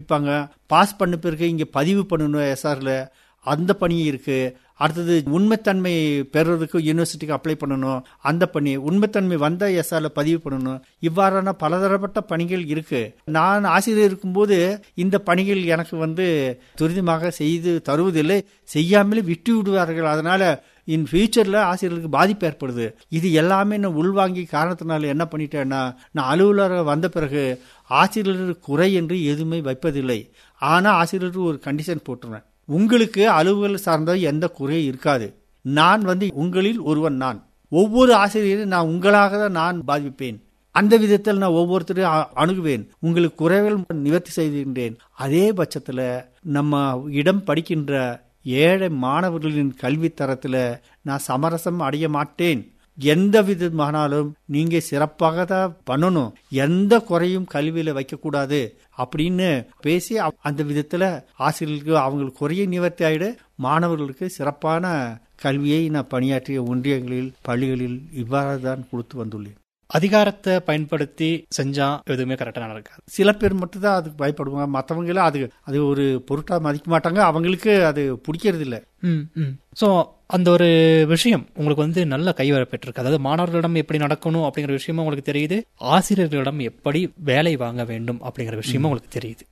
இருப்பாங்க பாஸ் பண்ண பிறகு இங்க பதிவு பண்ணணும் எஸ்ஆர்ல அந்த பணி இருக்கு அடுத்தது உண்மைத்தன்மை பெறுறதுக்கு யூனிவர்சிட்டிக்கு அப்ளை பண்ணணும் அந்த பணி உண்மைத்தன்மை வந்த எஸ்ஆர்ல பதிவு பண்ணணும் இவ்வாறான பலதரப்பட்ட பணிகள் இருக்கு நான் ஆசிரியர் இருக்கும்போது இந்த பணிகள் எனக்கு வந்து துரிதமாக செய்து தருவதில்லை செய்யாமலே விட்டு விடுவார்கள் அதனால இன் ஃபியூச்சர்ல ஆசிரியர்களுக்கு பாதிப்பு ஏற்படுது இது எல்லாமே நான் உள்வாங்கி காரணத்தினால என்ன பண்ணிட்டேன்னா நான் அலுவலர் வந்த பிறகு ஆசிரியர்கள் குறை என்று எதுவுமே வைப்பதில்லை ஆனா ஆசிரியருக்கு ஒரு கண்டிஷன் போட்டுருவேன் உங்களுக்கு அலுவலர் சார்ந்த எந்த குறையும் இருக்காது நான் வந்து உங்களில் ஒருவன் நான் ஒவ்வொரு ஆசிரியரையும் நான் உங்களாக தான் நான் பாதிப்பேன் அந்த விதத்தில் நான் ஒவ்வொருத்தரையும் அ- அணுகுவேன் உங்களுக்கு குறைகள் நிவர்த்தி செய்கின்றேன் அதே பட்சத்தில் நம்ம இடம் படிக்கின்ற ஏழை மாணவர்களின் கல்வி தரத்தில் நான் சமரசம் அடைய மாட்டேன் எந்த விதமானாலும் நீங்க சிறப்பாக தான் பண்ணணும் எந்த குறையும் கல்வியில வைக்கக்கூடாது அப்படின்னு பேசி அ- அந்த விதத்துல ஆசிரியர்களுக்கு அவங்களுக்கு குறைய நிவர்த்தி ஆயிடு மாணவர்களுக்கு சிறப்பான கல்வியை நான் பணியாற்றிய ஒன்றியங்களில் பள்ளிகளில் இவ்வாறு தான் கொடுத்து வந்துள்ளேன் அதிகாரத்தை பயன்படுத்தி செஞ்சா எதுவுமே கரெக்டா நடக்காது சில பேர் மட்டும்தான் அதுக்கு பயப்படுவாங்க மற்றவங்களாம் அது அது ஒரு பொருட்டா மதிக்க மாட்டாங்க அவங்களுக்கு அது பிடிக்கிறது இல்ல ஸோ அந்த ஒரு விஷயம் உங்களுக்கு வந்து நல்ல கைவரப்பட்டிருக்கு அதாவது மாணவர்களிடம் எப்படி நடக்கணும் அப்படிங்கிற விஷயமும் உங்களுக்கு தெரியுது ஆசிரியர்களிடம் எப்படி வேலை வாங்க வேண்டும் அப்படிங்கிற விஷயமும் உங்களுக்கு தெரியுது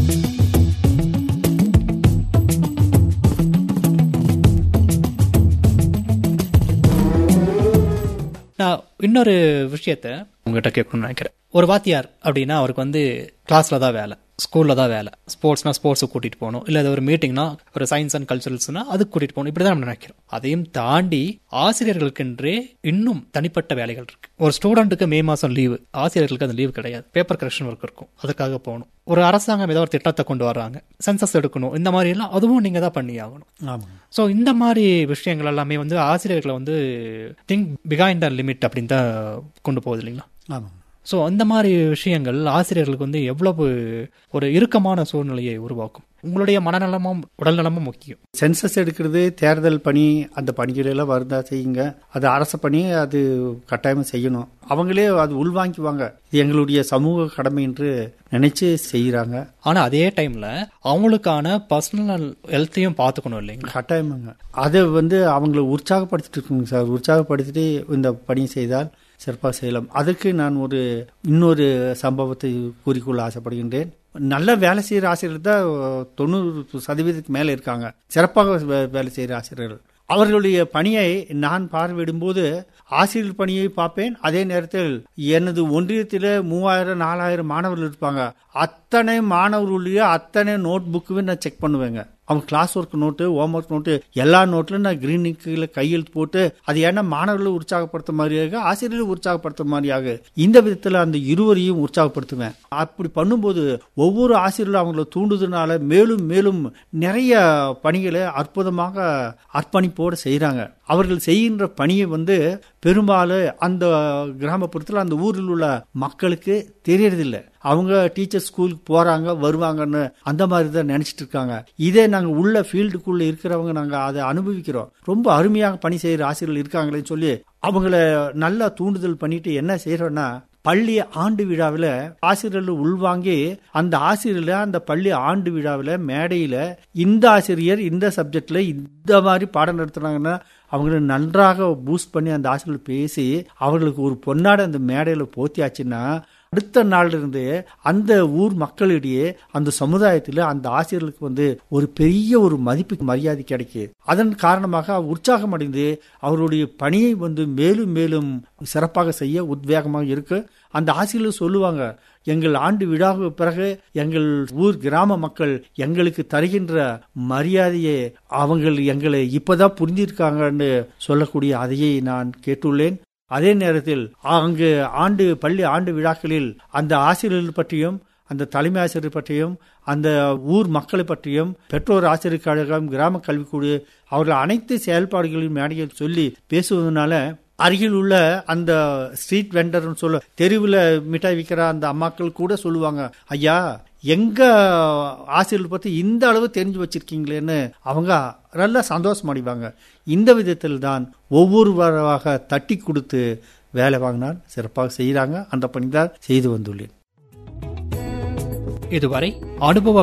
நான் இன்னொரு விஷயத்த உங்ககிட்ட கேட்கணும்னு நினைக்கிறேன் ஒரு வாத்தியார் அப்படின்னா அவருக்கு வந்து கிளாஸ்ல தான் வேலை ஸ்கூல்ல தான் வேலை ஸ்போர்ட்ஸ்னா ஸ்போர்ட்ஸுக்கு கூட்டிட்டு போகணும் இல்ல அது ஒரு மீட்டிங்னா ஒரு சயின்ஸ் அண்ட் கல்ச்சரல்ஸ்னா அதுக்கு கூட்டிட்டு போகணும் இப்படிதான் நம்ம நினைக்கிறோம் அதையும் தாண்டி ஆசிரியர்களுக்கென்றே இன்னும் தனிப்பட்ட வேலைகள் இருக்கு ஒரு ஸ்டூடெண்ட்டுக்கு மே மாசம் லீவு ஆசிரியர்களுக்கு அந்த லீவு கிடையாது பேப்பர் கரெக்ஷன் ஒர்க் இருக்கும் அதுக்காக போகணும் ஒரு அரசாங்கம் ஏதோ ஒரு திட்டத்தை கொண்டு வர்றாங்க சென்சஸ் எடுக்கணும் இந்த மாதிரி எல்லாம் அதுவும் நீங்க தான் பண்ணி ஆகணும் ஆமா ஸோ இந்த மாதிரி விஷயங்கள் எல்லாமே வந்து ஆசிரியர்களை வந்து திங்க் பிகைண்ட் த லிமிட் அப்படின்னு தான் கொண்டு போகுது இல்லைங்களா ஆமா ஸோ அந்த மாதிரி விஷயங்கள் ஆசிரியர்களுக்கு வந்து எவ்வளவு ஒரு இறுக்கமான சூழ்நிலையை உருவாக்கும் உங்களுடைய மனநலமும் உடல்நலமும் முக்கியம் சென்சஸ் எடுக்கிறது தேர்தல் பணி அந்த பணிகள் எல்லாம் வருதா செய்யுங்க அது அரசு பணி அது கட்டாயமா செய்யணும் அவங்களே அது உள்வாங்கிக்குவாங்க இது எங்களுடைய சமூக கடமை என்று நினைச்சு செய்யறாங்க ஆனா அதே டைம்ல அவங்களுக்கான பர்சனல் ஹெல்த்தையும் பார்த்துக்கணும் இல்லைங்களா கட்டாயமாங்க அதை வந்து அவங்கள உற்சாகப்படுத்திட்டு இருக்குங்க சார் உற்சாகப்படுத்திட்டு இந்த பணியை செய்தால் சிறப்பாக செய்யலாம் அதற்கு நான் ஒரு இன்னொரு சம்பவத்தை கூறிக்கொள்ள ஆசைப்படுகின்றேன் நல்ல வேலை செய்கிற ஆசிரியர் தான் தொண்ணூறு சதவீதத்துக்கு மேலே இருக்காங்க சிறப்பாக வே- வேலை செய்கிற ஆசிரியர்கள் அவர்களுடைய பணியை நான் பார்வையிடும்போது ஆசிரியர் பணியை பார்ப்பேன் அதே நேரத்தில் எனது ஒன்றியத்தில் மூவாயிரம் நாலாயிரம் மாணவர்கள் இருப்பாங்க அத்தனை மாணவர்களுடைய அத்தனை நோட் புக்குமே நான் செக் பண்ணுவேங்க அவங்க class work note home work note எல்லா நோட்லையும் நான் கிரீன் இங்கில் கையெழுத்து போட்டு அது ஏன்னா மாணவர்களை உற்சாகப்படுத்த மாதிரியாக ஆசிரியர்களை உற்சாகப்படுத்த மாதிரியாக இந்த விதத்தில் அந்த இருவரையும் உற்சாகப்படுத்துவேன் அப்படி பண்ணும்போது ஒவ்வொரு ஆசிரியர்களும் அவங்கள தூண்டுதனால மேலும் மேலும் நிறைய பணிகளை அற்புதமாக அர்ப்பணிப்போடு செய்கிறாங்க அவர்கள் செய்கின்ற பணியை வந்து பெரும்பாலும் அந்த கிராமப்புறத்தில் அந்த ஊரில் உள்ள மக்களுக்கு தெரியறதில்ல அவங்க டீச்சர் ஸ்கூலுக்கு போறாங்க வருவாங்கன்னு அந்த மாதிரி தான் நினைச்சிட்டு இருக்காங்க இதே நாங்க உள்ள ஃபீல்டுக்குள்ள இருக்கிறவங்க நாங்க அதை அனுபவிக்கிறோம் ரொம்ப அருமையாக பணி செய்யற ஆசிரியர்கள் இருக்காங்களேன்னு சொல்லி அவங்கள நல்லா தூண்டுதல் பண்ணிட்டு என்ன செய்யறோம்னா பள்ளி ஆண்டு விழாவில் ஆசிரியர்கள் உள்வாங்கி அந்த ஆசிரியர்ல அந்த பள்ளி ஆண்டு விழாவில் மேடையில இந்த ஆசிரியர் இந்த சப்ஜெக்ட்ல இந்த மாதிரி பாடம் நடத்துனாங்கன்னா அவங்களை நன்றாக பூஸ்ட் பண்ணி அந்த ஆசிரியர்கள் பேசி அவர்களுக்கு ஒரு பொன்னாட அந்த மேடையில போத்தியாச்சுன்னா அடுத்த நாள்ல இருந்து அந்த ஊர் மக்களிடையே அந்த சமுதாயத்தில் அந்த ஆசிரியர்களுக்கு வந்து ஒரு பெரிய ஒரு மதிப்பு மரியாதை கிடைக்குது அதன் காரணமாக உற்சாகம் அடைந்து அவருடைய பணியை வந்து மேலும் மேலும் சிறப்பாக செய்ய உத்வேகமாக இருக்கு அந்த ஆசிரியர்கள் சொல்லுவாங்க எங்கள் ஆண்டு விழாவுக்கு பிறகு எங்கள் ஊர் கிராம மக்கள் எங்களுக்கு தருகின்ற மரியாதையை அவங்க எங்களை இப்பதான் புரிஞ்சிருக்காங்கன்னு சொல்லக்கூடிய அதையை நான் கேட்டுள்ளேன் அதே நேரத்தில் அங்கு ஆண்டு பள்ளி ஆண்டு விழாக்களில் அந்த ஆசிரியர்கள் பற்றியும் அந்த தலைமை ஆசிரியர் பற்றியும் அந்த ஊர் மக்களை பற்றியும் பெற்றோர் ஆசிரியர் கழகம் கிராம கல்விக்குழு அவர்கள் அனைத்து செயல்பாடுகளையும் மேடையில் சொல்லி பேசுவதனால அருகில் உள்ள அந்த ஸ்ட்ரீட் வெண்டர்னு சொல்ல தெருவில் மிட்டாய் விற்கிற அந்த அம்மாக்கள் கூட சொல்லுவாங்க ஐயா எங்க ஆசிரியர்கள் பத்தி இந்த அளவு தெரிஞ்சு வச்சிருக்கீங்களேன்னு அவங்க நல்லா சந்தோஷம் அடைவாங்க இந்த விதத்தில் தான் ஒவ்வொருவராக தட்டி கொடுத்து வேலை வாங்கினால் சிறப்பாக செய்கிறாங்க அந்த பணி தான் செய்து வந்துள்ளேன் இதுவரை அனுபவ